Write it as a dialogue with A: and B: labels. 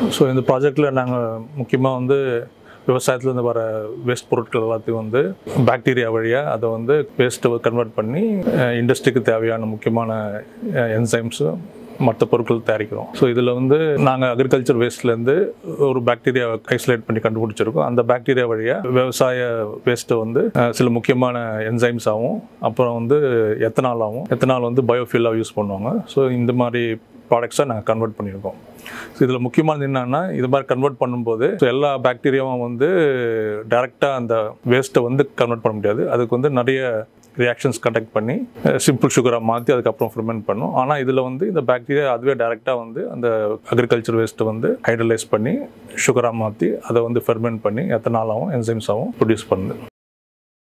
A: so இந்த ப்ராஜெக்டில் நாங்கள் முக்கியமாக வந்து விவசாயத்துலேருந்து வர வேஸ்ட் பொருட்கள் எல்லாத்தையும் வந்து பாக்டீரியா வழியாக அதை வந்து வேஸ்ட்டை கன்வெர்ட் பண்ணி இண்டஸ்ட்ரிக்கு தேவையான முக்கியமான என்சைம்ஸு மற்ற பொருட்கள் தயாரிக்கிறோம் ஸோ இதில் வந்து நாங்கள் அக்ரிகல்ச்சர் வேஸ்ட்லேருந்து ஒரு பாக்டீரியா ஐசோலேட் பண்ணி கண்டுபிடிச்சிருக்கோம் அந்த பாக்டீரியா வழியாக விவசாய வேஸ்ட்டை வந்து அஹ், சில முக்கியமான என்சைம்ஸ் ஆகும் அப்புறம் வந்து எத்தனால் ஆகும் எத்தனால் வந்து பயோஃபியூலாக யூஸ் பண்ணுவாங்க ஸோ இந்த மாதிரி ப்ராடக்ட்ஸை நாங்கள் கன்வெர்ட் பண்ணியிருக்கோம் ஸோ இதில் முக்கியமானது என்னன்னா இது மாதிரி கன்வெர்ட் பண்ணும்போது ஸோ எல்லா பாக்டீரியாவும் வந்து டைரெக்டாக அந்த வேஸ்ட்டை வந்து கன்வெர்ட் பண்ண முடியாது அதுக்கு வந்து நிறைய ரியாக்ஷன்ஸ் கண்டக்ட் பண்ணி சிம்பிள் சுகராக மாற்றி அதுக்கப்புறம் ஃபெர்மெண்ட் பண்ணும் ஆனால் இதில் வந்து இந்த பாக்டீரியா அதுவே டைரெக்டாக வந்து அந்த அக்ரிகல்ச்சர் வேஸ்ட்டை வந்து ஹைட்ரலைஸ் பண்ணி சுகராக மாற்றி அதை வந்து ஃபெர்மெண்ட் பண்ணி எத்தனாலாவும் என்சைம்ஸாகவும் ப்ரொடியூஸ் பண்ணுது